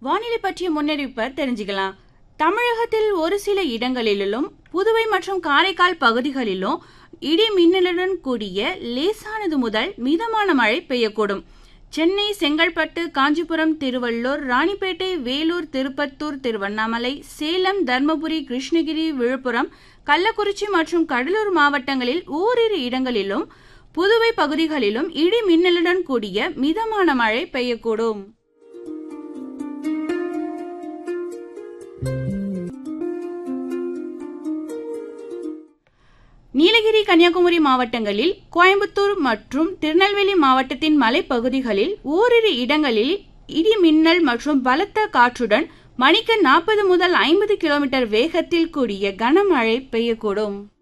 வானிலை பற்றிய முன்னறிவிப்பை தெரிஞ்சுக்கலாம் தமிழகத்தில் ஒரு சில இடங்களிலும் புதுவை மற்றும் காரைக்கால் பகுதிகளிலும் இடி மின்னலுடன் கூடிய லேசானது முதல் மிதமான மழை பெய்யக்கூடும் சென்னை செங்கல்பட்டு காஞ்சிபுரம் திருவள்ளூர் ராணிப்பேட்டை வேலூர் திருப்பத்தூர் திருவண்ணாமலை சேலம் தர்மபுரி கிருஷ்ணகிரி விழுப்புரம் கள்ளக்குறிச்சி மற்றும் கடலூர் மாவட்டங்களில் ஓரிரு இடங்களிலும் புதுவை பகுதிகளிலும் இடி மின்னலுடன் கூடிய மிதமான மழை பெய்யக்கூடும் நீலகிரி கன்னியாகுமரி மாவட்டங்களில் கோயம்புத்தூர் மற்றும் திருநெல்வேலி மாவட்டத்தின் மலைப்பகுதிகளில் ஓரிரு இடங்களில் இடி மின்னல் மற்றும் பலத்த காற்றுடன் மணிக்கு நாற்பது முதல் ஐம்பது கிலோமீட்டர் வேகத்தில் கூடிய கனமழை பெய்யக்கூடும்